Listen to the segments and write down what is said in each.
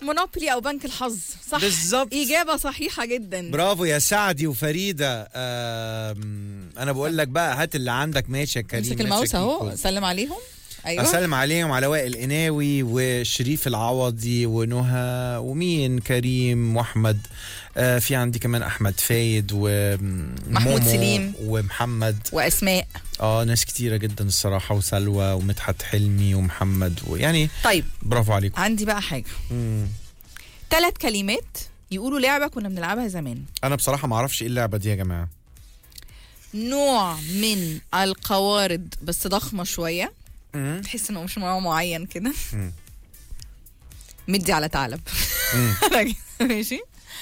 مونوبولي او بنك الحظ صح بالظبط. اجابه صحيحه جدا برافو يا سعدي وفريده آم، انا بقول لك بقى هات اللي عندك ماشي يا كريم امسك ماشي الماوس يا اهو كيكو. سلم عليهم ايوه اسلم عليهم على وائل قناوي وشريف العوضي ونهى ومين كريم واحمد آه في عندي كمان احمد فايد ومحمود سليم. ومحمد واسماء اه ناس كتيره جدا الصراحه وسلوى ومدحت حلمي ومحمد ويعني طيب برافو عليكم عندي بقى حاجه مم. ثلاث كلمات يقولوا لعبه كنا بنلعبها زمان انا بصراحه ما اعرفش ايه اللعبه دي يا جماعه نوع من القوارض بس ضخمه شويه مم. تحس انه مش نوع معين كده مم. مدي على ثعلب مم. ماشي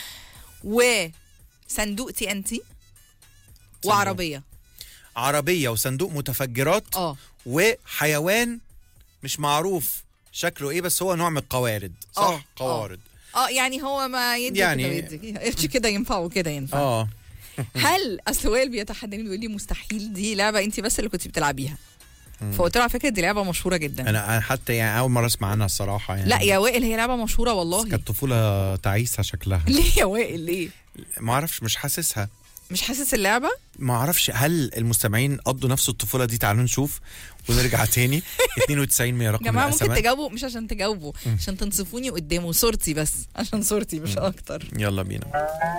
وصندوق تي ان تي وعربيه عربيه وصندوق متفجرات اه وحيوان مش معروف شكله ايه بس هو نوع من القوارض صح آه، آه. قوارض اه يعني هو ما يدي يعني- يعني كده ويدي يمشي كده ينفع وكده ينفع اه هل اصل وائل بيتحداني بيقول لي مستحيل دي لعبه انت بس اللي كنت بتلعبيها فقلت له على فكره دي لعبه مشهوره جدا انا أنا حتى يعني اول مره اسمع عنها الصراحه يعني لا يا وائل هي لعبه مشهوره والله كانت طفوله تعيسه شكلها ليه يا وائل ليه ما اعرفش مش حاسسها مش حاسس اللعبه ما اعرفش هل المستمعين قضوا نفس الطفوله دي تعالوا نشوف ونرجع تاني 92 100 يا رقم جماعه ممكن الأسماء. تجاوبوا مش عشان تجاوبوا عشان تنصفوني قدامه صورتي بس عشان صورتي مش اكتر يلا بينا